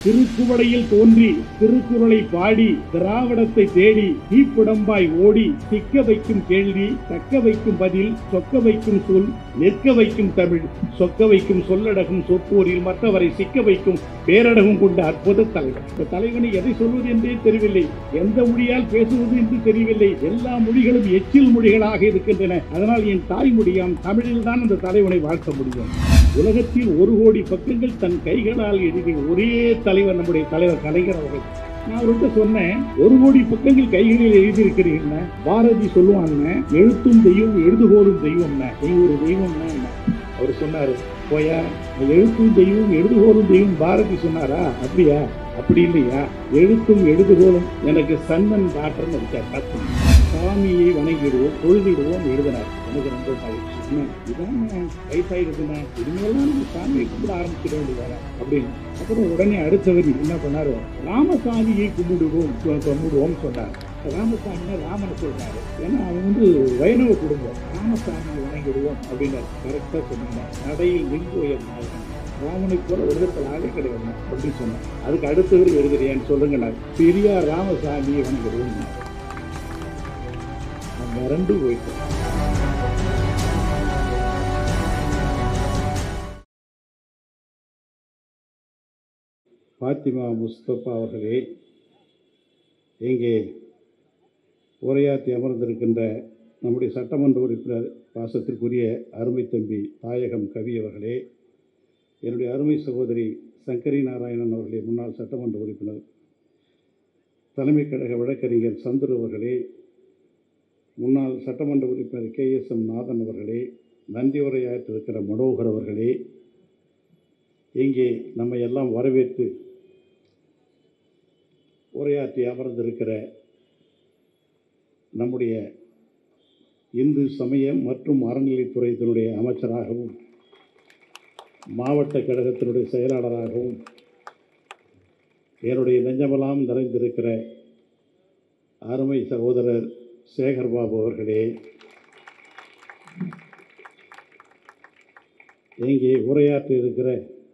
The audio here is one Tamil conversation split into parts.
திருக்குவளையில் தோன்றி திருக்குறளை பாடி திராவிடத்தை தேடி தீப்புடம்பாய் ஓடி திக்க வைக்கும் கேள்வி தக்க வைக்கும் பதில் சொக்க வைக்கும் சொல் நிற்க வைக்கும் தமிழ் சொக்க வைக்கும் சொல்லடகும் சொற்போரில் மற்றவரை சிக்க வைக்கும் பேரடகும் கொண்ட அற்புத தலைவர் இந்த தலைவனை எதை சொல்வது என்றே தெரியவில்லை எந்த மொழியால் பேசுவது என்று தெரியவில்லை எல்லா மொழிகளும் எச்சில் மொழிகளாக இருக்கின்றன அதனால் என் தாய்மொழியாம் தமிழில் தான் அந்த தலைவனை வாழ்த்த முடியும் உலகத்தில் ஒரு கோடி பக்கங்கள் தன் கைகளால் எழுதிய ஒரே தலைவர் நம்முடைய தலைவர் கலைஞர் அவர்கள் நான் அவர்கிட்ட சொன்னேன் ஒரு கோடி பக்கங்கள் கைகளில் எழுதியிருக்கிறீங்க பாரதி சொல்லுவாங்க எழுத்தும் தெய்வம் எழுதுகோலும் தெய்வம்னா நீ ஒரு தெய்வம்னா என்ன அவர் சொன்னாரு போயா எழுத்தும் தெய்வம் எழுதுகோலும் தெய்வம் பாரதி சொன்னாரா அப்படியா அப்படி இல்லையா எழுத்தும் எழுதுகோலும் எனக்கு சன்னன் டாக்டர்னு இருக்கார் டாக்டர் சாமியை வணங்கிடுவோம் தொழுதிடுவோம் எழுதினார் எனக்கு ரொம்ப மகிழ்ச்சி என்ன, இதான் வயசாயிருக்குண்ணா இனிமேலாம் நம்ம சாமியை கும்பிட ஆரம்பிச்சிட வேண்டியதாரா அப்படின்னு அப்புறம் உடனே அடுத்தவர் என்ன பண்ணாரு ராமசாமியை கும்பிடுவோம் கு- கும்பிடுவோம் சொன்னார் ராமசாமினா ராமனை சொல்றாரு ஏன்னா அவன் வந்து வைணவ குடும்பம் ராமசாமியை வணங்கிடுவோம் அப்படின்னாரு கரெக்டாக சொன்னாங்க நடையில் மின்கோயம் நாயகன் ராமனை போல உலகத்தில் ஆளே கிடையாது அப்படின்னு சொன்னேன் அதுக்கு அடுத்தவர் எழுதுறியான்னு சொல்லுங்க நான் பெரியார் ராமசாமியை வணங்கிடுவோம் நான் மிரண்டு போயிட்டேன் பாத்திமா முஸ்தபா அவர்களே இங்கே உரையாற்றி அமர்ந்திருக்கின்ற நம்முடைய சட்டமன்ற உறுப்பினர் பாசத்திற்குரிய அருமை தம்பி தாயகம் கவி அவர்களே என்னுடைய அருமை சகோதரி சங்கரி நாராயணன் அவர்களே முன்னாள் சட்டமன்ற உறுப்பினர் தலைமை கழக வழக்கறிஞர் சந்துரு அவர்களே முன்னாள் சட்டமன்ற உறுப்பினர் கே எஸ் எம் நாதன் அவர்களே நன்றி உரையாற்றிருக்கிற மனோகர் அவர்களே இங்கே நம்மை எல்லாம் வரவேற்று உரையாற்றி அமர்ந்திருக்கிற நம்முடைய இந்து சமயம் மற்றும் அறநிலைத்துறையினுடைய அமைச்சராகவும் மாவட்ட கழகத்தினுடைய செயலாளராகவும் என்னுடைய நெஞ்சமெல்லாம் நிறைந்திருக்கிற அருமை சகோதரர் சேகர் பாபு அவர்களே இங்கே உரையாற்றி இருக்கிற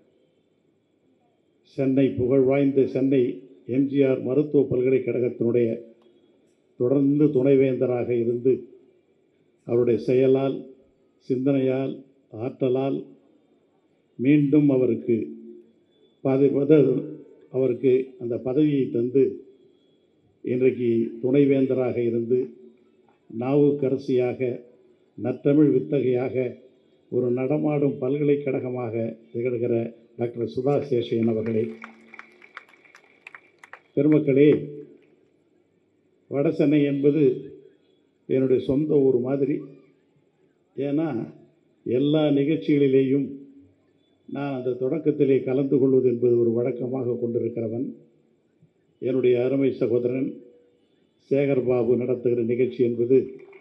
சென்னை புகழ் வாய்ந்த சென்னை எம்ஜிஆர் மருத்துவ பல்கலைக்கழகத்தினுடைய தொடர்ந்து துணைவேந்தராக இருந்து அவருடைய செயலால் சிந்தனையால் ஆற்றலால் மீண்டும் அவருக்கு பதவி பத- அவருக்கு அந்த பதவியை தந்து இன்றைக்கு துணைவேந்தராக இருந்து நாவுக்கரசியாக நற்றமிழ் வித்தகையாக ஒரு நடமாடும் பல்கலைக்கழகமாக திகழ்கிற டாக்டர் சுதா சேஷன் அவர்களே பெருமக்களே வடசென்னை என்பது என்னுடைய சொந்த ஊர் மாதிரி ஏன்னா எல்லா நிகழ்ச்சிகளிலேயும் நான் அந்த தொடக்கத்திலே கலந்து கொள்வது என்பது ஒரு வழக்கமாக கொண்டிருக்கிறவன் என்னுடைய அருமை சகோதரன் சேகர் பாபு நடத்துகிற நிகழ்ச்சி என்பது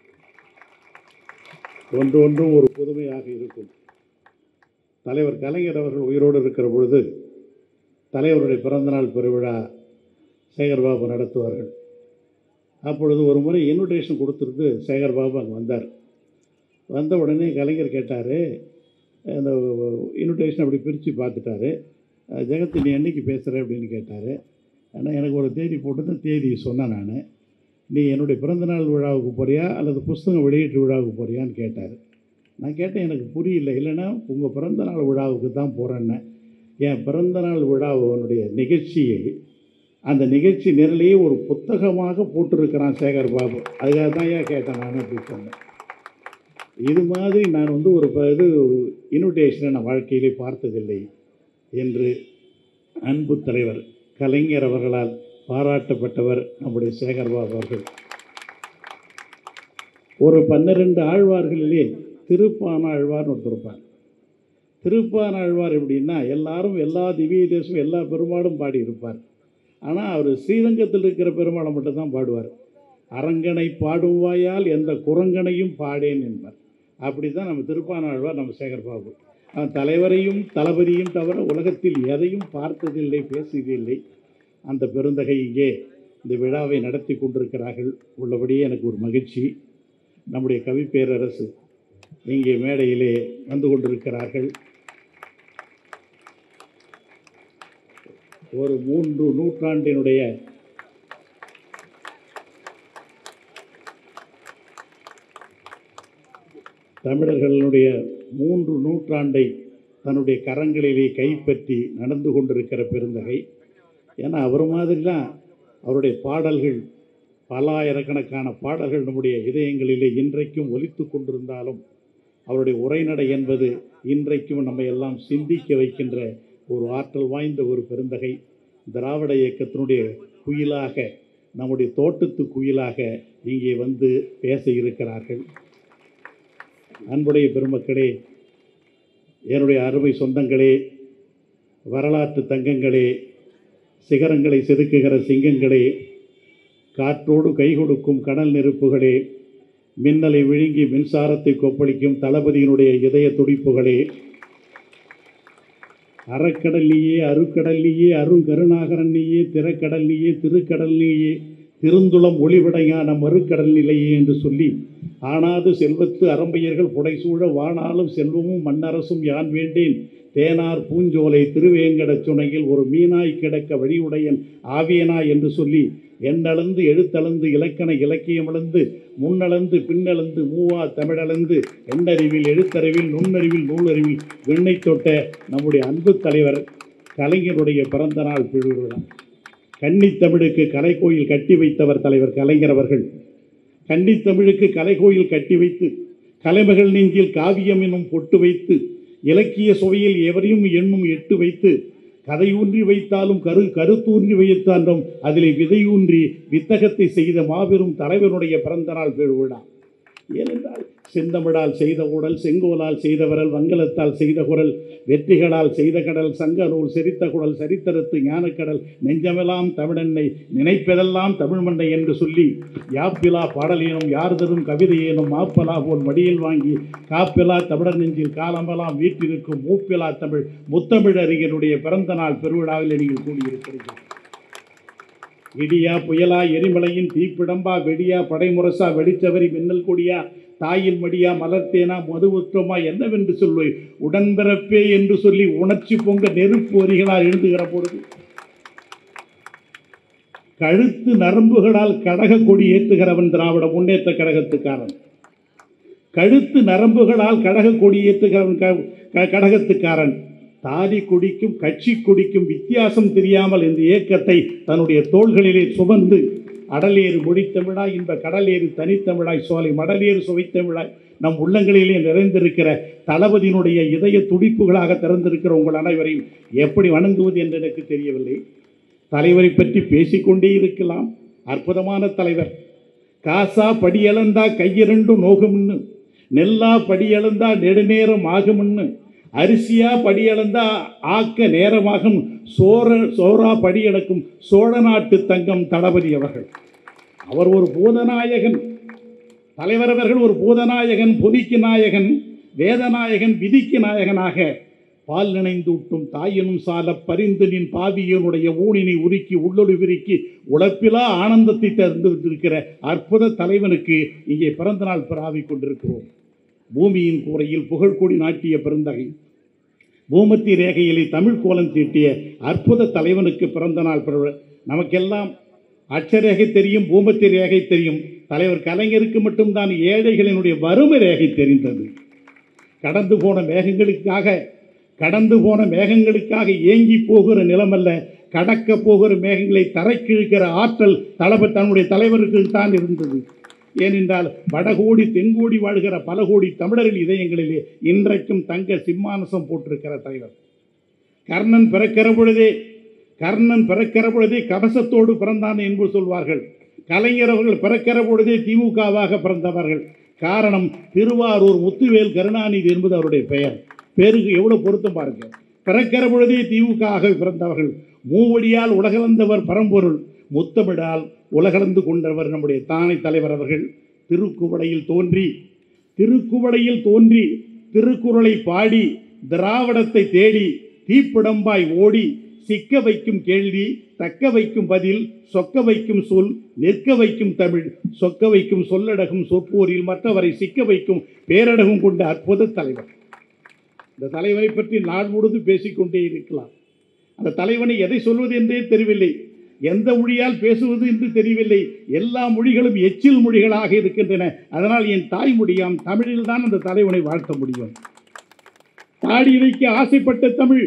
ஒன்றொன்றும் ஒரு புதுமையாக இருக்கும் தலைவர் கலைஞர் அவர்கள் உயிரோடு இருக்கிற பொழுது தலைவருடைய பிறந்தநாள் பெருவிழா சேகர்பாபு நடத்துவார்கள் அப்பொழுது ஒரு முறை இன்விடேஷன் கொடுத்துருந்து சேகர்பாபு அங்கே வந்தார் வந்த உடனே கலைஞர் கேட்டார் அந்த இன்விடேஷன் அப்படி பிரித்து பார்த்துட்டாரு அஹ் ஜெகத் நீ என்னைக்கு பேசுகிற அப்படின்னு கேட்டார் ஆனால் எனக்கு ஒரு தேதி போட்டு தேதி சொன்னேன் நான் நீ என்னுடைய பிறந்தநாள் விழாவுக்கு போறியா அல்லது புஸ்தகம் வெளியீட்டு விழாவுக்கு போறியான்னு கேட்டார் நான் கேட்டேன் எனக்கு புரியல இல்லைன்னா உங்கள் பிறந்தநாள் விழாவுக்கு தான் போகிறேன்னு என் பிறந்தநாள் விழாவினுடைய நிகழ்ச்சியை அந்த நிகழ்ச்சி நிரலையே ஒரு புத்தகமாக போட்டிருக்கிறான் சேகர் பாபு அதுக்காக தான் ஏன் கேட்டேன் நான் அப்படி சொன்னேன் இது மாதிரி நான் வந்து ஒரு ப- இது இன்விடேஷனை நான் வாழ்க்கையிலே பார்த்ததில்லை என்று அன்பு தலைவர் கலைஞர் அவர்களால் பாராட்டப்பட்டவர் நம்முடைய சேகர்பாபு அவர்கள் ஒரு பன்னிரண்டு ஆழ்வார்களிலே திருப்பானாழ்வார்னு ஒருத்தர் இருப்பார் திருப்பானாழ்வார் எப்படின்னா எல்லாரும் எல்லா திவ்ய தேசம் எல்லா பெருமாளும் பாடி இருப்பார் ஆனால் அவர் ஸ்ரீரங்கத்தில் இருக்கிற பெருமாளை மட்டும்தான் பாடுவார் அரங்கனை பாடும் வாயால் எந்த குரங்கனையும் பாடேன் என்பார் அப்படி தான் நம்ம திருப்பானாழ்வார் நம்ம சேகர்பாபு அவன் தலைவரையும் தளபதியும் தவிர உலகத்தில் எதையும் பார்த்ததில்லை பேசியதில்லை அந்த பெருந்தகை இங்கே இந்த விழாவை நடத்தி கொண்டிருக்கிறார்கள் உள்ளபடியே எனக்கு ஒரு மகிழ்ச்சி நம்முடைய கவி பேரரசு இங்கே மேடையிலே வந்து கொண்டிருக்கிறார்கள் ஒரு மூன்று நூற்றாண்டினுடைய தமிழர்களுடைய மூன்று நூற்றாண்டை தன்னுடைய கரங்களிலே கைப்பற்றி நடந்து கொண்டிருக்கிற பெருந்தகை ஏன்னா அவர் மாதிரிலாம் அவருடைய பாடல்கள் பல்லாயிரக்கணக்கான பாடல்கள் நம்முடைய இதயங்களிலே இன்றைக்கும் ஒலித்து கொண்டிருந்தாலும் அவருடைய உரைநடை என்பது இன்றைக்கும் நம்மை எல்லாம் சிந்திக்க வைக்கின்ற ஒரு ஆற்றல் வாய்ந்த ஒரு பெருந்தகை திராவிட இயக்கத்தினுடைய குயிலாக நம்முடைய தோட்டத்து குயிலாக இங்கே வந்து பேச இருக்கிறார்கள் அன்புடைய பெருமக்களே என்னுடைய அருமை சொந்தங்களே வரலாற்று தங்கங்களே சிகரங்களை செதுக்குகிற சிங்கங்களே காற்றோடு கை கொடுக்கும் கடல் நெருப்புகளே மின்னலை விழுங்கி மின்சாரத்தை கொப்பளிக்கும் தளபதியினுடைய இதய துடிப்புகளே அறக்கடல்லையே அருக்கடல்லையே அருங்கருணாகரன் நீயே திறக்கடல் நீயே திருக்கடல் நீயே திருந்துளம் ஒளிவிடையான மறுக்கடல் நிலையே என்று சொல்லி ஆனாது செல்வத்து அரம்பையர்கள் புடைசூழ வானாலும் செல்வமும் மண்ணரசும் யான் வேண்டேன் தேனார் பூஞ்சோலை திருவேங்கடச் சுனையில் ஒரு மீனாய் கிடக்க வழியுடையன் ஆவியனாய் என்று சொல்லி எண்ணளந்து எழுத்தளந்து இலக்கண இலக்கியமளந்து முன்னளந்து பின்னளந்து மூவா தமிழளந்து எண்ணறிவில் எழுத்தறிவில் நுண்ணறிவில் நூலறிவில் விண்ணை தொட்ட நம்முடைய அன்பு தலைவர் கலைஞருடைய பிறந்த நாள் விழா கன்னித்தமிழுக்கு கலைக்கோயில் கட்டி வைத்தவர் தலைவர் கலைஞர் அவர்கள் கன்னித்தமிழுக்கு கலைக்கோயில் கட்டி வைத்து கலைமகள் நெஞ்சில் காவியம் என்னும் பொட்டு வைத்து இலக்கிய சுவையில் எவரையும் எண்ணும் எட்டு வைத்து கதையூன்றி வைத்தாலும் கரு கருத்தூன்றி வைத்தாலும் அதிலே விதையூன்றி வித்தகத்தை செய்த மாபெரும் தலைவனுடைய பிறந்த நாள் பெருவிழா ஏனென்றால் செந்தமிழால் செய்த உடல் செங்கோலால் செய்த விரல் வங்கலத்தால் செய்த குரல் வெற்றிகளால் செய்த கடல் சங்க நூல் செரித்த குடல் சரித்தரத்து ஞானக்கடல் நெஞ்சமெல்லாம் தமிழெண்ணை நினைப்பதெல்லாம் தமிழ் மண்ணை என்று சொல்லி யாப்பிலா பாடலேனும் யார் தரும் கவிதையேனும் மாப்பலா போல் மடியில் வாங்கி காப்பிலா தமிழர் நெஞ்சில் காலமெல்லாம் வீட்டிருக்கும் மூப்பிலா தமிழ் முத்தமிழ் அறிஞருடைய பிறந்த நாள் பெருவிழாவில் நீங்கள் கூடியிருக்கிறீர்கள் இடியா புயலா எரிமலையின் தீப்பிடம்பா வெடியா படைமுரசா வெடிச்சவரி மின்னல் கொடியா தாயின் மடியா மலர்த்தேனா மதுவுற்றமா என்னவென்று சொல்வை உடன்பிறப்பே என்று சொல்லி உணர்ச்சி பொங்க நெருப்பு வரிகளால் எழுதுகிற பொழுது கழுத்து நரம்புகளால் கடக கொடி ஏற்றுகிறவன் திராவிட முன்னேற்ற கழகத்துக்காரன் கழுத்து நரம்புகளால் கடக கொடி ஏற்றுகிறவன் க- க- கடகத்துக்காரன் தாடி கொடிக்கும் கட்சி கொடிக்கும் வித்தியாசம் தெரியாமல் இந்த இயக்கத்தை தன்னுடைய தோள்களிலே சுமந்து அடலேறு மொழித்தமிழாய் இன்ப கடலேறு தனித்தமிழாய் சோலை மடலேறு சுவைத்தமிழாய் நம் உள்ளங்களிலே நிறைந்திருக்கிற தளபதியினுடைய இதய துடிப்புகளாக திறந்திருக்கிற உங்கள் அனைவரையும் எப்படி வணங்குவது என்று எனக்கு தெரியவில்லை தலைவரை பற்றி பேசிக்கொண்டே இருக்கலாம் அற்புதமான தலைவர் காசா படியளந்தா கையிரண்டும் நோகும்னு நெல்லா படியளந்தா நெடுநேரம் ஆகும்னு அரிசியா படியளந்தா ஆக்க நேரமாகும் சோர சோரா படியளக்கும் சோழ நாட்டு தங்கம் தளபதி அவர்கள் அவர் ஒரு பூதநாயகன் தலைவர் அவர்கள் ஒரு பூதநாயகன் பொதிக்கு நாயகன் வேதநாயகன் விதிக்கு நாயகனாக பால் நினைந்தூட்டும் தாயினும் சால பரிந்து நின் பாவியனுடைய ஊனினை உருக்கி உள்ளொளி விருக்கி உழப்பிலா ஆனந்தத்தை தந்திருக்கிற அற்புத தலைவனுக்கு இங்கே பிறந்த நாள் பிராவிக் கொண்டிருக்கிறோம் பூமியின் கூரையில் புகழ்கொடி நாட்டிய பெருந்தகை பூமத்தி ரேகையிலே தமிழ் கோலம் தீட்டிய அற்புத தலைவனுக்கு பிறந்த நாள் பிறகு நமக்கெல்லாம் அட்சரேகை தெரியும் பூமத்தி ரேகை தெரியும் தலைவர் கலைஞருக்கு மட்டும்தான் ஏழைகளினுடைய வறுமை ரேகை தெரிந்தது கடந்து போன மேகங்களுக்காக கடந்து போன மேகங்களுக்காக ஏங்கி போகிற நிலமல்ல கடக்க போகிற மேகங்களை தரைக்கிழுக்கிற ஆற்றல் தளப தன்னுடைய தலைவருக்கு தான் இருந்தது ஏனென்றால் வடகோடி தென்கோடி வாழ்கிற பல கோடி தமிழரின் இதயங்களிலே இன்றைக்கும் தங்க சிம்மானசம் போட்டிருக்கிற தலைவர் கர்ணன் பிறக்கிற பொழுதே கர்ணன் பிறக்கிற பொழுதே கவசத்தோடு பிறந்தான் என்று சொல்வார்கள் கலைஞர் அவர்கள் பிறக்கிற பொழுதே திமுகவாக பிறந்தவர்கள் காரணம் திருவாரூர் முத்துவேல் கருணாநிதி என்பது அவருடைய பெயர் பேருக்கு எவ்வளவு பொருத்தம் பாருங்க பிறக்கிற பொழுதே திமுக ஆக பிறந்தவர்கள் மூவடியால் உலகளந்தவர் பரம்பொருள் முத்தமிழால் உலகளந்து கொண்டவர் நம்முடைய தானை தலைவர் அவர்கள் திருக்குவளையில் தோன்றி திருக்குவளையில் தோன்றி திருக்குறளை பாடி திராவிடத்தை தேடி தீப்பிடம்பாய் ஓடி சிக்க வைக்கும் கேள்வி தக்க வைக்கும் பதில் சொக்க வைக்கும் சொல் நிற்க வைக்கும் தமிழ் சொக்க வைக்கும் சொல்லடகும் சொற்போரில் மற்றவரை சிக்க வைக்கும் பேரடகும் கொண்ட அற்புத தலைவர் இந்த தலைவரை பற்றி நாள் முழுதும் பேசிக்கொண்டே இருக்கலாம் அந்த தலைவனை எதை சொல்வது என்றே தெரியவில்லை எந்த மொழியால் பேசுவது என்று தெரியவில்லை எல்லா மொழிகளும் எச்சில் மொழிகளாக இருக்கின்றன அதனால் என் தாய்மொழியாம் தமிழில்தான் அந்த தலைவனை வாழ்த்த முடியும் தாடி வைக்க ஆசைப்பட்ட தமிழ்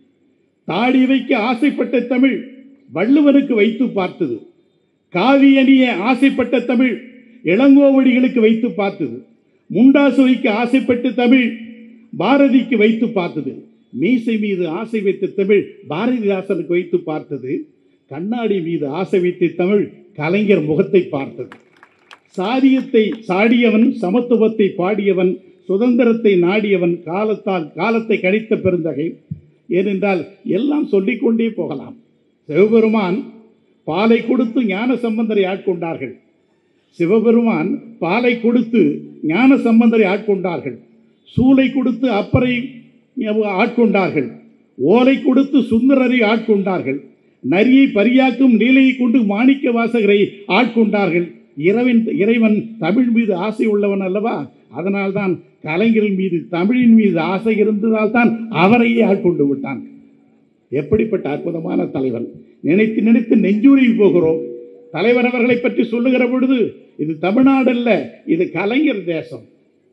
தாடி வைக்க ஆசைப்பட்ட தமிழ் வள்ளுவனுக்கு வைத்து பார்த்தது காவி அணிய ஆசைப்பட்ட தமிழ் இளங்கோவடிகளுக்கு வைத்து பார்த்தது முண்டாசு வைக்க ஆசைப்பட்ட தமிழ் பாரதிக்கு வைத்து பார்த்தது மீசை மீது ஆசை வைத்த தமிழ் பாரதிதாசனுக்கு வைத்து பார்த்தது கண்ணாடி மீது ஆசை வைத்த தமிழ் கலைஞர் முகத்தை பார்த்தது சாதியத்தை சாடியவன் சமத்துவத்தை பாடியவன் சுதந்திரத்தை நாடியவன் காலத்தால் காலத்தை கழித்த பெருந்தகை ஏனென்றால் எல்லாம் சொல்லிக்கொண்டே போகலாம் சிவபெருமான் பாலை கொடுத்து ஞான சம்பந்தரை ஆட்கொண்டார்கள் சிவபெருமான் பாலை கொடுத்து ஞான சம்பந்தரை ஆட்கொண்டார்கள் சூளை கொடுத்து அப்பரை ஆட்கொண்டார்கள் ஓலை கொடுத்து சுந்தரரை ஆட்கொண்டார்கள் நரியை பரியாக்கும் நீலையை கொண்டு மாணிக்க வாசகரை ஆட்கொண்டார்கள் இறைவன் இறைவன் தமிழ் மீது ஆசை உள்ளவன் அல்லவா அதனால்தான் கலைஞரின் மீது தமிழின் மீது ஆசை இருந்ததால் தான் அவரையே ஆட்கொண்டு விட்டான் எப்படிப்பட்ட அற்புதமான தலைவன் நினைத்து நினைத்து நெஞ்சூரில் போகிறோம் தலைவர் அவர்களை பற்றி சொல்லுகிற பொழுது இது தமிழ்நாடு அல்ல இது கலைஞர் தேசம்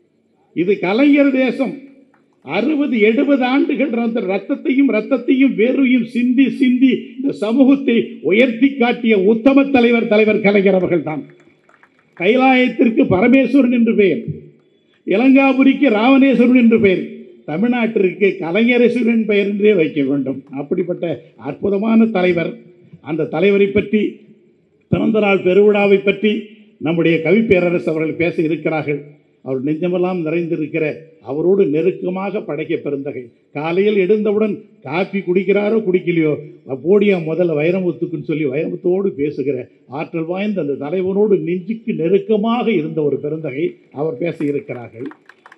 இது கலைஞர் தேசம் அறுபது எழுபது ஆண்டுகள் அந்த ரத்தத்தையும் ரத்தத்தையும் வேர்வையும் சிந்தி சிந்தி இந்த சமூகத்தை உயர்த்தி காட்டிய உத்தம தலைவர் தலைவர் கலைஞர் அவர்கள் தான் கைலாயத்திற்கு பரமேஸ்வரன் என்று பெயர் இலங்காபுரிக்கு ராவணேஸ்வரன் என்று பெயர் தமிழ்நாட்டிற்கு கலைஞரேஸ்வரன் பெயர் என்றே வைக்க வேண்டும் அப்படிப்பட்ட அற்புதமான தலைவர் அந்த தலைவரை பற்றி பிறந்த நாள் பெருவிழாவை பற்றி நம்முடைய கவி பேரரசு அவர்கள் பேச இருக்கிறார்கள் அவர் நெஞ்சமெல்லாம் நிறைந்திருக்கிற அவரோடு நெருக்கமாக படைக்க பெருந்தகை காலையில் எழுந்தவுடன் காப்பி குடிக்கிறாரோ குடிக்கலையோ போடியா முதல்ல வைரமுத்துக்குன்னு சொல்லி வைரமுத்தோடு பேசுகிற ஆற்றல் வாய்ந்த அந்த தலைவனோடு நெஞ்சுக்கு நெருக்கமாக இருந்த ஒரு பெருந்தகை அவர் பேச இருக்கிறார்கள்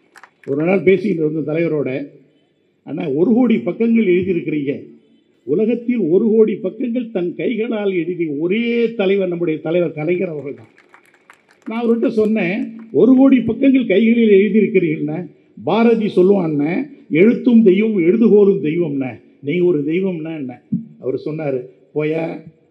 ஒரு நாள் பேசிக்கிட்டு இருந்த தலைவரோட அண்ணா ஒரு கோடி பக்கங்கள் எழுதியிருக்கிறீங்க உலகத்தில் ஒரு கோடி பக்கங்கள் தன் கைகளால் எழுதிய ஒரே தலைவர் நம்முடைய தலைவர் கலைஞர் அவர்கள் தான் நான் அவர்கிட்ட சொன்னேன் ஒரு கோடி பக்கங்கள் கைகளில் எழுதியிருக்கிறீர்கள்ண்ணே பாரதி சொல்லுவாண்ணே எழுத்தும் தெய்வம் எழுதுகோலும் தெய்வம்ண்ணே நீங்கள் ஒரு தெய்வம்னா என்ன அவர் சொன்னார் போயா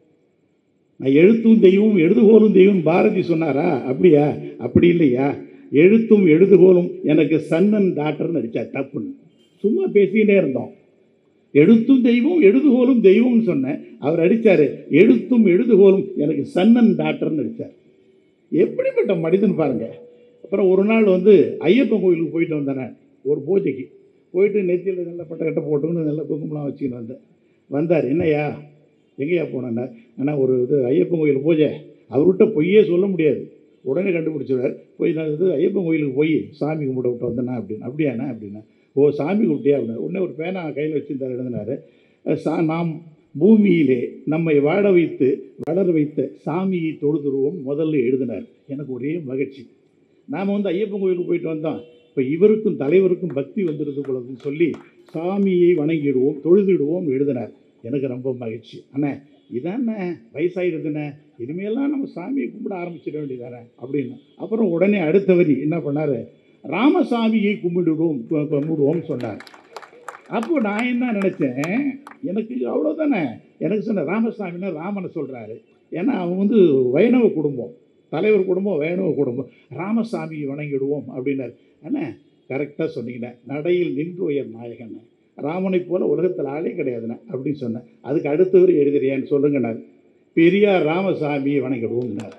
நான் எழுத்தும் தெய்வம் எழுதுகோலும் தெய்வம் பாரதி சொன்னாரா அப்படியா அப்படி இல்லையா எழுத்தும் எழுதுகோலும் எனக்கு சன்னன் டாக்டர்னு நடித்தார் தப்புன்னு சும்மா பேசிக்கிட்டே இருந்தோம் எழுத்தும் தெய்வம் எழுதுகோலும் தெய்வம்னு சொன்னேன் அவர் அடித்தார் எழுத்தும் எழுதுகோலும் எனக்கு சன்னன் டாக்டர்னு நடித்தார் எப்படிப்பட்ட மனிதன் பாருங்க அப்புறம் ஒரு நாள் வந்து ஐயப்பன் கோயிலுக்கு போயிட்டு வந்தேன் நான், ஒரு பூஜைக்கு போயிட்டு நெத்தியில் நல்ல பட்டை கட்டை போட்டுன்னு நல்ல குங்குமலாம் வச்சுக்கின்னு வந்தேன் வந்தார் என்னய்யா எங்கேயா போனேன்னா அண்ணா ஒரு இது ஐயப்பன் கோயில் பூஜை அவர்கிட்ட பொய்யே சொல்ல முடியாது உடனே கண்டுபிடிச்சிடுவார் போய் நான் இது ஐயப்பன் கோயிலுக்கு போய் சாமி கும்பிட விட்டு வந்தேண்ணா அப்படின்னு அப்படியாண்ணா அப்படின்னா ஓ சாமி கும்பிட்டியா அப்படின்னா உடனே ஒரு பேனா கையில் வச்சுருந்தார் எழுதினார் சா நாம் பூமியிலே நம்மை வாழ வைத்து வளர வைத்த சாமியை தொழுதுருவோம் முதல்ல எழுதினார் எனக்கு ஒரே மகிழ்ச்சி நாம் வந்து ஐயப்பன் கோயிலுக்கு போயிட்டு வந்தோம் இப்போ இவருக்கும் தலைவருக்கும் பக்தி வந்துடுது போலதுன்னு சொல்லி சாமியை வணங்கிடுவோம் தொழுதிடுவோம் எழுதினார் எனக்கு ரொம்ப மகிழ்ச்சி அண்ணே இதாண்ணே வயசாயிடுதுண்ணே இனிமேலாம் நம்ம சாமியை கும்பிட ஆரம்பிச்சிட வேண்டியதானே அப்படின்னு அப்புறம் உடனே அடுத்த வரி என்ன பண்ணார் ராமசாமியை கும்பிடுவோம் கு- கும்பிடுவோம்னு சொன்னார் அப்போ நான் என்ன நினச்சேன் எனக்கு அவ்வளோதானே எனக்கு சொன்ன ராமசாமின்னா ராமனை சொல்கிறாரு ஏன்னா அவன் வந்து வைணவ குடும்பம் தலைவர் குடும்பம் வைணவ குடும்பம் ராமசாமியை வணங்கிடுவோம் அப்படின்னாரு அண்ணே கரெக்டாக சொன்னீங்கண்ணே நடையில் நின்று உயர் நாயகன் ராமனை போல உலகத்தில் ஆளே கிடையாதுண்ணே அப்படின்னு சொன்னேன் அதுக்கு அடுத்தவர் எழுதுறியான்னு சொல்லுங்கண்ணார் பெரியார் ராமசாமியை வணங்கிடுவோம்னார்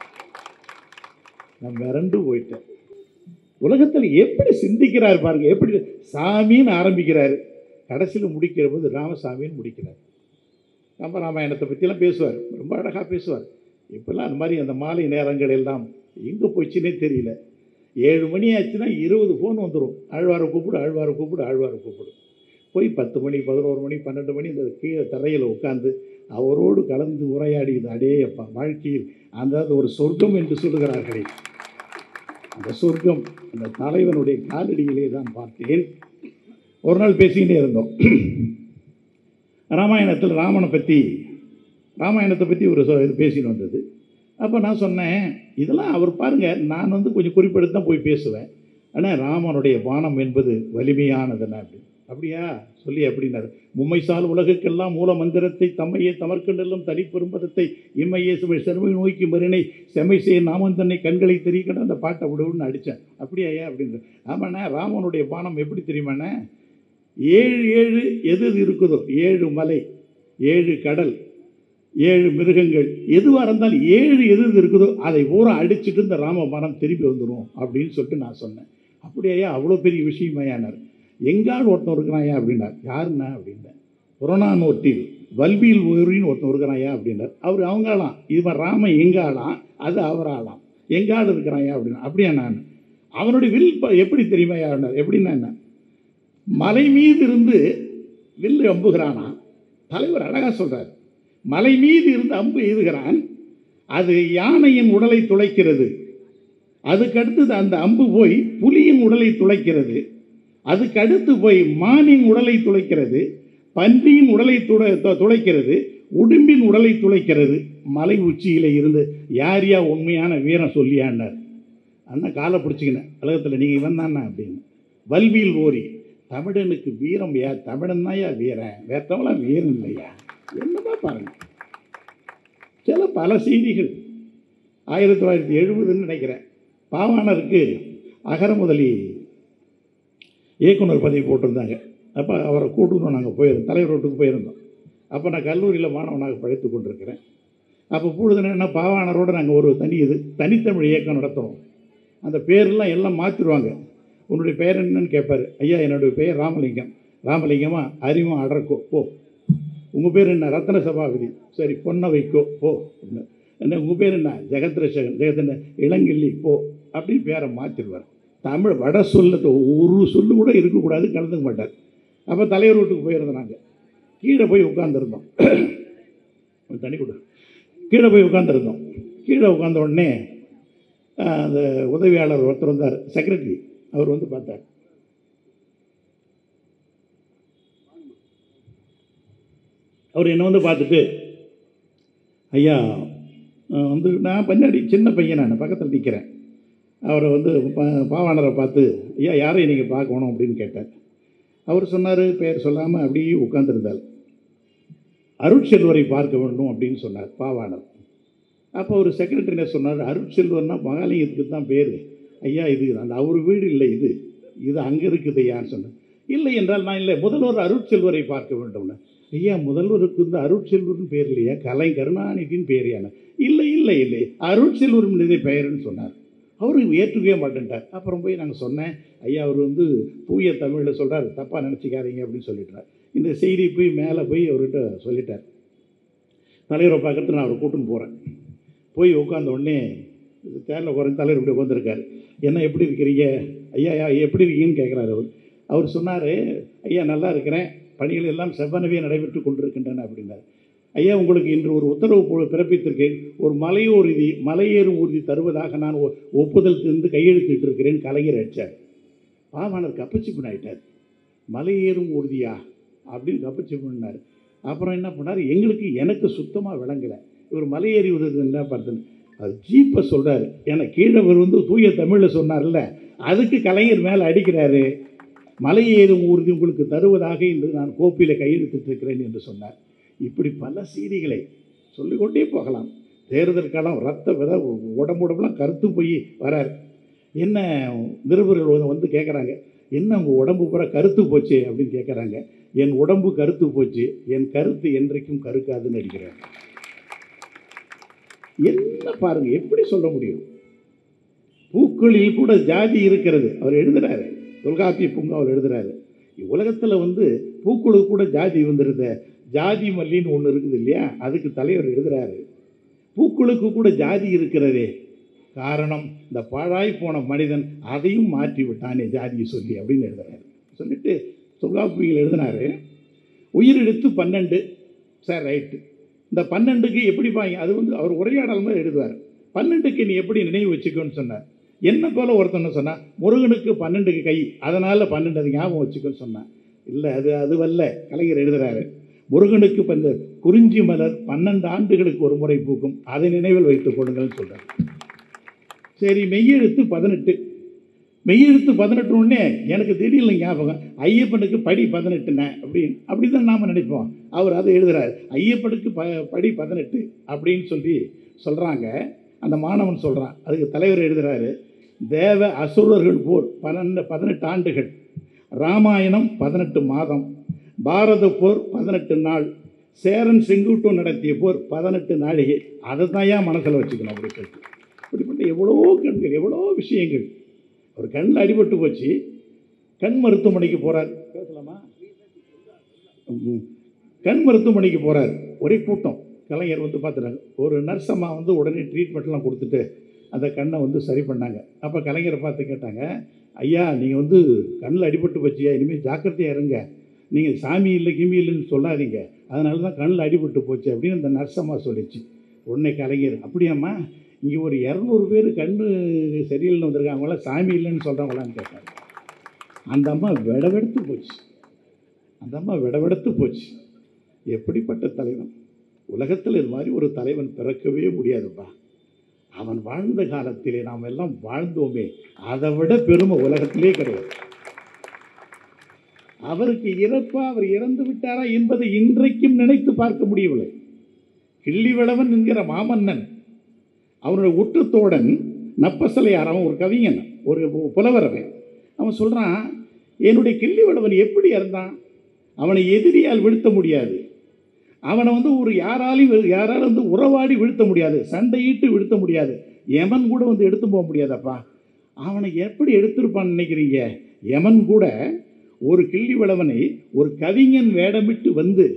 நான் மிரண்டு போயிட்டேன் உலகத்தில் எப்படி சிந்திக்கிறார் பாருங்க எப்படி சாமின்னு ஆரம்பிக்கிறாரு கடைசியில் முடிக்கிற போது ராமசாமின்னு முடிக்கிறார் நம்ம ராமாயணத்தை பற்றிலாம் பேசுவார் ரொம்ப அழகாக பேசுவார் இப்போல்லாம் அந்த மாதிரி அந்த மாலை நேரங்கள் எல்லாம் எங்கே போச்சுன்னே தெரியல ஏழு மணி ஆச்சுன்னா இருபது ஃபோன் வந்துடும் ஆழ்வாரை கூப்பிடு ஆழ்வாரை கூப்பிடு ஆழ்வாரை கூப்பிடு போய் பத்து மணி பதினோரு மணி பன்னெண்டு மணி இந்த கீழே தரையில் உட்காந்து அவரோடு கலந்து உரையாடியது அடேயப்பா வாழ்க்கையில் அந்த ஒரு சொர்க்கம் என்று சொல்லுகிறார்களே அந்த சொர்க்கம் அந்த தலைவனுடைய காலடியிலே தான் பார்த்தேன் ஒரு நாள் பேசிக்கிட்டே இருந்தோம் ராமாயணத்தில் ராமனை பற்றி ராமாயணத்தை பற்றி ஒரு சொ- இது பேசின்னு வந்தது அப்போ நான் சொன்னேன் இதெல்லாம் அவர் பாருங்க நான் வந்து கொஞ்சம் குறிப்பெடுத்து தான் போய் பேசுவேன் ஆனால் ராமனுடைய பானம் என்பது வலிமையானதுன்னு அப்படின்னு அப்படியா சொல்லி அப்படின்னாரு மும்மைசால் உலகுக்கெல்லாம் மூல மந்திரத்தை தம்மையே தமர்க்கண்டெல்லாம் தனிப்பெரும்பதத்தை இம்மையே சுவை செருமை நோய்க்கு மறினை செம்மை செய்ய நாமம் தன்னை கண்களை தெரியக்கணும் அந்த பாட்டை விடுன்னு அடித்தேன் அப்படியா ஐயா அப்படின்னு ஆமாண்ணே ராமனுடைய பானம் எப்படி தெரியுமாண்ணே ஏழு ஏழு எது எது இருக்குதோ ஏழு மலை ஏழு கடல் ஏழு மிருகங்கள் எதுவாக இருந்தாலும் ஏழு எது எது இருக்குதோ அதை பூரா அடிச்சுட்டு இந்த ராம பானம் திரும்பி வந்துடும் அப்படின்னு சொல்லிட்டு நான் சொன்னேன் அப்படியா அவ்வளோ பெரிய விஷயமையானார் எங்கால் ஒருத்தன் இருக்கிறாயா அப்படின்னார் யாருண்ணா அப்படின்னேன் புறநானூற்றில் வல்பியில் ஊரின்னு ஒருத்தன் இருக்கிறாயா அப்படின்னார் அவர் அவங்களாம் இவன் ராம எங்காளாம் அது அவராளாம் எங்கால் இருக்கிறாயா அப்படின்னா அப்படியா நான் அவனுடைய வில் ப- எப்படி தெரியுமா யாருன்னார் எப்படின்னா என்ன மலை மீது இருந்து வில்லு அம்புகிறானா தலைவர் அழகாக சொல்றார் மலை மீது இருந்து அம்பு எய்துகிறான் அது யானையின் உடலை துளைக்கிறது அதுக்கு அடுத்தது அந்த அம்பு போய் புலியின் உடலை துளைக்கிறது அதுக்கு அடுத்து போய் மானின் உடலை துளைக்கிறது பன்றியின் உடலை துளை து- துளைக்கிறது உடும்பின் உடலை துளைக்கிறது மலை உச்சியில இருந்து யார் யா உண்மையான வீரம் சொல்லியான்னார் அண்ணா காலை பிடிச்சிக்கினேன் உலகத்தில் நீங்கள் இவன் தானே அப்படின்னு வல்வியில் ஓரி தமிழனுக்கு வீரம் யா தமிழன் தான் யா வீரன் வேற்றவங்களாம் வீரம் இல்லையா என்னமா பாருங்க சில பல செய்திகள் ஆயிரத்தி தொள்ளாயிரத்தி எழுபதுன்னு நினைக்கிறேன் பாவாணருக்கு அகர முதலி இயக்குனர் பதவி போட்டிருந்தாங்க அப்போ அவரை கூட்டுன்னு நாங்கள் போயிருந்தோம் தலைவர் வீட்டுக்கு போயிருந்தோம் அப்போ நான் கல்லூரியில் மாணவனாக படித்து கொண்டிருக்கிறேன் அப்போ பொழுதுனா என்ன பாவாணரோடு நாங்கள் ஒரு தனி இது தனித்தமிழ் இயக்கம் நடத்துகிறோம் அந்த பேரெல்லாம் எல்லாம் மாற்றிடுவாங்க உன்னுடைய பெயர் என்னன்னு கேட்பார் ஐயா என்னுடைய பெயர் ராமலிங்கம் ராமலிங்கமா அறிவம் அடர்க்கோ போ உங்கள் பேர் என்ன ரத்ன சபாபதி சரி பொண்ணை வைக்கோ போ அப்படின்னு. என்ன உங்கள் பேர் என்ன ஜெகத்ரசகன் ஜெகத் என்ன இளங்கிள்ளி போ அப்படின்னு பேரை மாற்றிடுவார் தமிழ் வட சொல்லத்தை ஒரு சொல்லு கூட இருக்கக்கூடாது கலந்துக்க மாட்டார் அப்போ தலைவர் வீட்டுக்கு போயிருந்தோம் நாங்கள் கீழே போய் உட்காந்துருந்தோம் தண்ணி கொடு கீழே போய் உட்காந்துருந்தோம் கீழே உட்கார்ந்த உடனே ஆஹ், அந்த உதவியாளர் ஒருத்தர் வந்தார் செக்ரட்டரி அவர் வந்து பார்த்தார் அவர் என்னை வந்து பார்த்துட்டு ஐயா அஹ் வந்து நான் பின்னாடி சின்ன பையன் நான் பக்கத்தில் நிற்கிறேன் அவரை வந்து பா- பாவாணரை பார்த்து ஐயா யாரை நீங்கள் பார்க்கணும் அப்படின்னு கேட்டார் அவர் சொன்னார் பெயர் சொல்லாமல் அப்படியே உட்கார்ந்திருந்தார் அருட்செல்வரை பார்க்க வேண்டும் அப்படின்னு சொன்னார் பாவாணர் அப்போ ஒரு செக்ரட்டரி என்ன சொன்னார் அருட்செல்வர்னா மகாலிங்கத்துக்கு தான் பேர் ஐயா இது அந்த அவர் வீடு இல்லை இது இது அங்கே இருக்குது ஐயான்னு சொன்னேன் இல்லை என்றால் நான் இல்லை முதல்வர் அருட்செல்வரை பார்க்க வேண்டும்னு ஐயா முதல்வருக்கு வந்து அருட்செல்வர்னு பேர் இல்லையா கலை கருணாநிதியின் பேர் என்ன இல்லை இல்லை இல்லை அருட்செல்வரும் இதே பெயர்னு சொன்னார் அவரு ஏற்றுக்கவே மாட்டேன்ட்டார் அப்புறம் போய் நாங்கள் சொன்னேன் ஐயா அவர் வந்து தூய தமிழில் சொல்கிறார் தப்பாக நினச்சிக்காதீங்க அப்படின்னு சொல்லிட்டார் இந்த செய்தி போய் மேலே போய் அவர்கிட்ட சொல்லிட்டார் தலைவரை பார்க்கறதுக்கு நான் அவரை கூட்டின்னு போகிறேன் போய் உட்கார்ந்த உடனே தேரில் உட்காந்து தலைவர் இப்படி உட்காந்துருக்காரு என்ன எப்படி இருக்கிறீங்க ஐயா ஐயா எப்படி இருக்கீங்கன்னு கேட்குறாரு அவர் அவர் சொன்னார் ஐயா நல்லா இருக்கிறேன் பணிகள் எல்லாம் செவ்வனவே நடைபெற்று கொண்டிருக்கின்றன அப்படின்னாரு ஐயா உங்களுக்கு இன்று ஒரு உத்தரவு போ- பிறப்பித்திருக்கேன் ஒரு மலையோர் உறுதி மலையேறும் உறுதி தருவதாக நான் ஒ- ஒப்புதல் இருந்து கையெழுத்திட்டு இருக்கிறேன் கலைஞர் அடிச்சார் பாவாணர் கப்பச்சி பண்ணாயிட்டார் மலையேறும் உறுதியா அப்படின்னு கப்பச்சி பண்ணார் அப்புறம் என்ன பண்ணார் எங்களுக்கு எனக்கு சுத்தமாக விளங்கலை இவர் மலையேறி உறுதி என்ன பார்த்தேன் அது ஜீப்பை சொல்கிறாரு ஏன்னா கீழே இவர் வந்து தூய தமிழில் சொன்னார்ல அதுக்கு கலைஞர் மேலே அடிக்கிறாரு மலையேறும் ஊர்தி உங்களுக்கு தருவதாக இன்று நான் கோப்பில் கையெழுத்திட்டிருக்கிறேன் என்று சொன்னார் இப்படி பல செய்திகளை சொல்லிக்கொண்டே போகலாம் தேர்தல் காலம் ரத்த வித உடம்பு உடம்புலாம் கருத்து போய் வரார் என்ன நிருபர்கள் வந்து- வந்து கேட்குறாங்க என்ன உங்கள் உடம்பு பூரா கருத்து போச்சு அப்படின்னு கேட்குறாங்க என் உடம்பு கருத்து போச்சு என் கருத்து என்றைக்கும் கருக்காதுன்னு அடிக்கிறார் என்ன பாருங்க எப்படி சொல்ல முடியும் பூக்களில் கூட ஜாதி இருக்கிறது அவர் எழுதுறாரு தொல்காப்பிய பூங்காவில் எழுதுறாரு உலகத்தில் வந்து பூக்களுக்கு கூட ஜாதி வந்துருத ஜாதி மல்லின்னு ஒன்று இருக்குது இல்லையா அதுக்கு தலைவர் எழுதுறாரு பூக்களுக்கு கூட ஜாதி இருக்கிறதே காரணம் இந்த பாழாய் போன மனிதன் அதையும் மாற்றி விட்டானே ஜாதியை சொல்லி அப்படின்னு எழுதுறாரு சொல்லிட்டு தொல்காப்பியங்கள் எழுதினாரு உயிரெழுத்து பன்னெண்டு சார் ரைட்டு இந்த பன்னெண்டுக்கு எப்படி பாங்க அது வந்து அவர் உரையாடல் மாதிரி எழுதுவார் பன்னெண்டுக்கு நீ எப்படி நினைவு வச்சுக்கோன்னு சொன்னார் என்ன போல ஒருத்தன் சொன்னா முருகனுக்கு பன்னெண்டுக்கு கை அதனால பன்னெண்டு அது ஞாபகம் வச்சுக்கோன்னு சொன்னான் இல்லை அது அதுவல்ல கலைஞர் எழுதுறாரு முருகனுக்கு இப்போ இந்த குறிஞ்சி மலர் பன்னெண்டு ஆண்டுகளுக்கு ஒரு முறை பூக்கும் அதை நினைவில் வைத்துக் கொள்ளுங்கள்னு சொல்றார் சரி மெய்யெழுத்து பதினெட்டு மெய்யெழுத்து பதினெட்டு உடனே எனக்கு திடீர்னு ஞாபகம் ஐயப்பனுக்கு படி பதினெட்டுனே அப்படின்னு அப்படி தான் நாம் நினைப்போம் அவர் அதை எழுதுறாரு ஐயப்பனுக்கு ப படி பதினெட்டு அப்படின்னு சொல்லி சொல்கிறாங்க அந்த மாணவன் சொல்கிறான் அதுக்கு தலைவர் எழுதுறாரு தேவ அசுரர்கள் போர் பன்னெண்டு பதினெட்டு ஆண்டுகள் ராமாயணம் பதினெட்டு மாதம் பாரத போர் பதினெட்டு நாள் சேரன் செங்குட்டும் நடத்திய போர் பதினெட்டு நாழிகை அதை தான் ஏன் மனசில் வச்சுக்கணும் அப்படி சொல்லிட்டு இப்படிப்பட்ட எவ்வளோ கண்கள் எவ்வளோ விஷயங்கள் ஒரு கண்ணில் அடிபட்டு போச்சு கண் மருத்துவமனைக்கு போகிறார் பேசலாமா ம். கண் மருத்துவமனைக்கு போகிறார் ஒரே கூட்டம் கலைஞர் வந்து பார்த்துட்டாங்க ஒரு நர்ஸ் அம்மா வந்து உடனே ட்ரீட்மெண்ட்லாம் கொடுத்துட்டு அந்த கண்ணை வந்து சரி பண்ணாங்க அப்போ கலைஞரை பார்த்து கேட்டாங்க ஐயா நீங்கள் வந்து கண்ணில் அடிபட்டு போச்சியா இனிமேல் ஜாக்கிரதையாக இருங்க நீங்கள் சாமி இல்லை கிமி இல்லைன்னு சொல்லாதீங்க அதனால தான் கண்ணில் அடிபட்டு போச்சு அப்படின்னு அந்த நர்ஸ் அம்மா சொல்லிச்சு உடனே கலைஞர் அப்படியாம்மா இங்கே ஒரு இரநூறு பேர் கண்ணு சரியில்லைன்னு வந்திருக்காங்களா சாமி இல்லைன்னு சொல்கிறாங்களான்னு கேட்டாங்க அந்த அம்மா விடவெடுத்து போச்சு அந்த அம்மா விடவெடுத்து போச்சு எப்படிப்பட்ட தலைவன் உலகத்தில் இது மாதிரி ஒரு தலைவன் பிறக்கவே முடியாதுப்பா அவன் வாழ்ந்த காலத்திலே நாம் எல்லாம் வாழ்ந்தோமே அதை விட பெருமை உலகத்திலே கிடையாது அவருக்கு இறப்பா அவர் இறந்து விட்டாரா என்பதை இன்றைக்கும் நினைத்து பார்க்க முடியவில்லை கிள்ளிவளவன் என்கிற மாமன்னன் அவனுடைய உற்றத்தோடன் நப்பசலையார் அவன் ஒரு கவிஞன் ஒரு புலவர் அவன் அவன் சொல்கிறான் என்னுடைய கிள்ளிவளவன் எப்படி இறந்தான் அவனை எதிரியால் வீழ்த்த முடியாது அவனை வந்து ஒரு யாராலையும் யாராலும் வந்து உறவாடி வீழ்த்த முடியாது சண்டையிட்டு வீழ்த்த முடியாது யமன் கூட வந்து எடுத்து போக முடியாதப்பா அவனை எப்படி எடுத்திருப்பான்னு நினைக்கிறீங்க யமன் கூட ஒரு கிள்ளிவளவனை ஒரு கவிஞன் வேடமிட்டு வந்து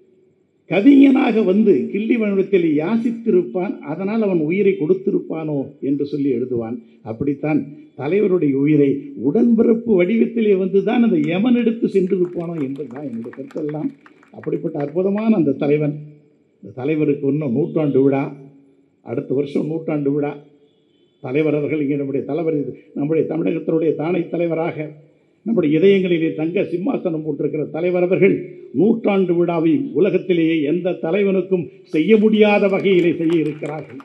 கவிஞனாக வந்து கிள்ளிவனத்தில் யாசித்திருப்பான் அதனால் அவன் உயிரை கொடுத்திருப்பானோ என்று சொல்லி எழுதுவான் அப்படித்தான் தலைவருடைய உயிரை உடன்பிறப்பு வடிவத்திலே வந்து தான் அந்த யமன் எடுத்து சென்றிருப்பானோ என்பதுதான் என்னுடைய கருத்தெல்லாம் அப்படிப்பட்ட அற்புதமான அந்த தலைவன் இந்த தலைவருக்கு இன்னும் நூற்றாண்டு விழா அடுத்த வருஷம் நூற்றாண்டு விழா தலைவர் அவர்கள் இங்கே நம்முடைய தலைவர் இது நம்முடைய தமிழகத்தினுடைய தானை தலைவராக நம்முடைய இதயங்களிலே தங்க சிம்மாசனம் போட்டிருக்கிற தலைவர் அவர்கள் நூற்றாண்டு விழாவை உலகத்திலேயே எந்த தலைவனுக்கும் செய்ய முடியாத வகையிலே செய்ய இருக்கிறார்கள்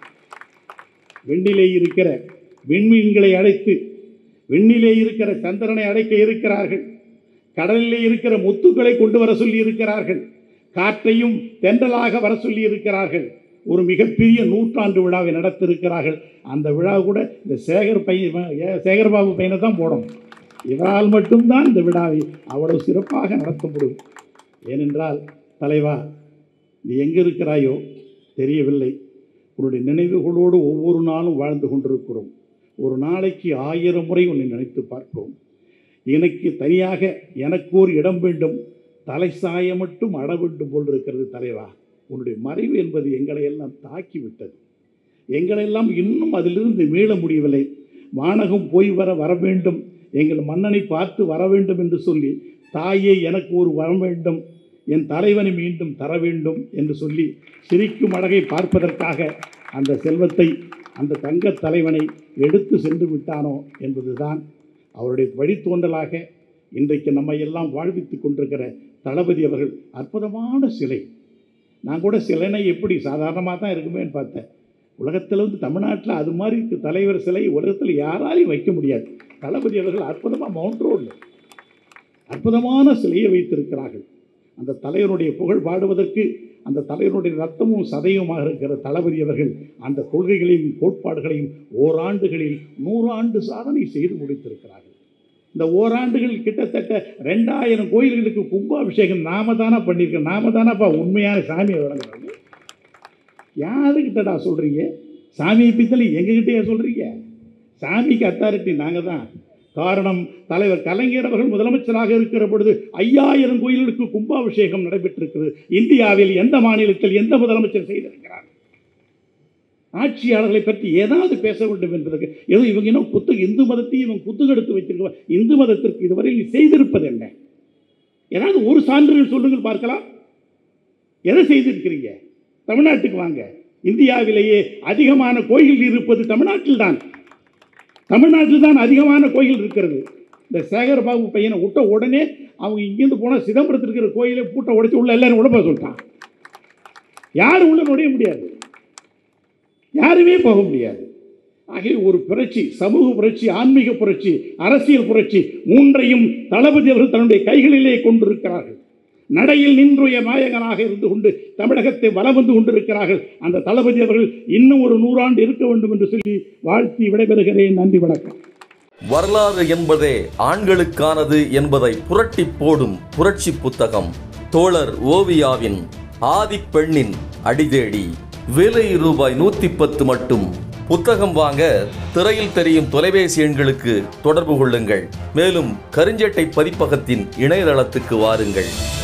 விண்ணிலே இருக்கிற விண்மீன்களை அழைத்து விண்ணிலே இருக்கிற சந்திரனை அழைக்க இருக்கிறார்கள் கடலிலே இருக்கிற முத்துக்களை கொண்டு வர சொல்லி இருக்கிறார்கள் காற்றையும் தென்றலாக வர சொல்லி இருக்கிறார்கள் ஒரு மிகப்பெரிய நூற்றாண்டு விழாவை நடத்திருக்கிறார்கள் அந்த விழா கூட இந்த சேகர் பையன் ஏ- சேகர்பாபு பையனை தான் போடணும் இவரால் மட்டும்தான் இந்த விழாவை அவ்வளவு சிறப்பாக நடத்த முடியும் ஏனென்றால் தலைவா நீ எங்கே இருக்கிறாயோ தெரியவில்லை உன்னுடைய நினைவுகளோடு ஒவ்வொரு நாளும் வாழ்ந்து கொண்டிருக்கிறோம் ஒரு நாளைக்கு ஆயிரம் முறை உன்னை நினைத்து பார்க்கிறோம் எனக்கு தனியாக எனக்கு ஒரு இடம் வேண்டும் தலை சாய மட்டும் அட வேண்டும் போல் இருக்கிறது தலைவா உன்னுடைய மறைவு என்பது எங்களை எல்லாம் தாக்கி விட்டது எங்களெல்லாம் இன்னும் அதிலிருந்து மீள முடியவில்லை வானகம் போய் வர வர வேண்டும் எங்கள் மன்னனை பார்த்து வர வேண்டும் என்று சொல்லி தாயே எனக்கு ஒரு வரம் வேண்டும் என் தலைவனை மீண்டும் தர வேண்டும் என்று சொல்லி சிரிக்கும் அழகை பார்ப்பதற்காக அந்த செல்வத்தை அந்த தங்க தலைவனை எடுத்து சென்று விட்டானோ என்பதுதான் அவருடைய வழித்தோன்றலாக இன்றைக்கு நம்மை எல்லாம் வாழ்வித்துக் கொண்டிருக்கிற தளபதி அவர்கள் அற்புதமான சிலை நான் கூட சிலைனை எப்படி சாதாரணமாக தான் இருக்குமேன்னு பார்த்தேன் உலகத்தில் வந்து தமிழ்நாட்டில் அது மாதிரி இருக்கு தலைவர் சிலை உலகத்தில் யாராலையும் வைக்க முடியாது தளபதி அவர்கள் அற்புதமாக மவுண்ட் ரோடில் அற்புதமான சிலையை வைத்திருக்கிறார்கள் அந்த தலைவருடைய புகழ் பாடுவதற்கு அந்த தலைவருடைய ரத்தமும் சதையுமாக இருக்கிற தளபதி அவர்கள் அந்த கொள்கைகளையும் கோட்பாடுகளையும் ஓராண்டுகளில் நூறாண்டு சாதனை செய்து முடித்திருக்கிறார்கள் இந்த ஓராண்டுகள் கிட்டத்தட்ட ரெண்டாயிரம் கோயில்களுக்கு கும்பாபிஷேகம் நாம தானே பண்ணியிருக்கோம் நாம தானேப்பா உண்மையான சாமியை வழங்குறாங்க யாருக்கிட்டடா சொல்கிறீங்க சாமியை பித்தளை எங்ககிட்டயே சொல்கிறீங்க சாமிக்கு அத்தாரிட்டி நாங்கள் தான் காரணம் தலைவர் கலைஞர் அவர்கள் முதலமைச்சராக இருக்கிற பொழுது ஐயாயிரம் கோயில்களுக்கு கும்பாபிஷேகம் நடைபெற்றிருக்கிறது இந்தியாவில் எந்த மாநிலத்தில் எந்த முதலமைச்சர் செய்திருக்கிறார் ஆட்சியாளர்களை பற்றி ஏதாவது பேச வேண்டும் என்பதற்கு ஏதோ இவங்க இன்னும் குத்து இந்து மதத்தையும் இவங்க குத்துக்கெடுத்து வைத்திருக்க இந்து மதத்திற்கு இதுவரை நீ செய்திருப்பது என்ன ஏதாவது ஒரு சான்றுகள் சொல்லுங்கள் பார்க்கலாம் எதை செய்திருக்கிறீங்க தமிழ்நாட்டுக்கு வாங்க இந்தியாவிலேயே அதிகமான கோயில் இருப்பது தமிழ்நாட்டில் தான் தமிழ்நாட்டில் தான் அதிகமான கோயில் இருக்கிறது இந்த சேகர்பாபு பையனை விட்ட உடனே அவங்க இங்கேருந்து போனால் சிதம்பரத்தில் இருக்கிற கோயிலை பூட்டை உடைச்சு உள்ள எல்லாரும் உடம்ப சொல்லிட்டான் யாரும் உள்ள நுழைய முடியாது யாருமே போக முடியாது ஆகிய ஒரு புரட்சி சமூக புரட்சி ஆன்மீக புரட்சி அரசியல் புரட்சி மூன்றையும் தளபதி அவர்கள் தன்னுடைய கைகளிலே கொண்டிருக்கிறார்கள் நடையில் நின்றுய நாயகனாக இருந்து கொண்டு தமிழகத்தை வலம் வந்து கொண்டிருக்கிறார்கள் அந்த தளபதி அவர்கள் இன்னும் ஒரு நூறாண்டு இருக்க வேண்டும் என்று சொல்லி வாழ்த்தி விடைபெறுகிறேன் நன்றி வணக்கம் வரலாறு என்பதே ஆண்களுக்கானது என்பதை புரட்டி போடும் புரட்சி புத்தகம் தோழர் ஓவியாவின் ஆதிப்பெண்ணின் அடிதேடி விலை ரூபாய் நூத்தி பத்து மட்டும் புத்தகம் வாங்க திரையில் தெரியும் தொலைபேசி எண்களுக்கு தொடர்பு கொள்ளுங்கள் மேலும் கருஞ்சட்டை பதிப்பகத்தின் இணையதளத்துக்கு வாருங்கள்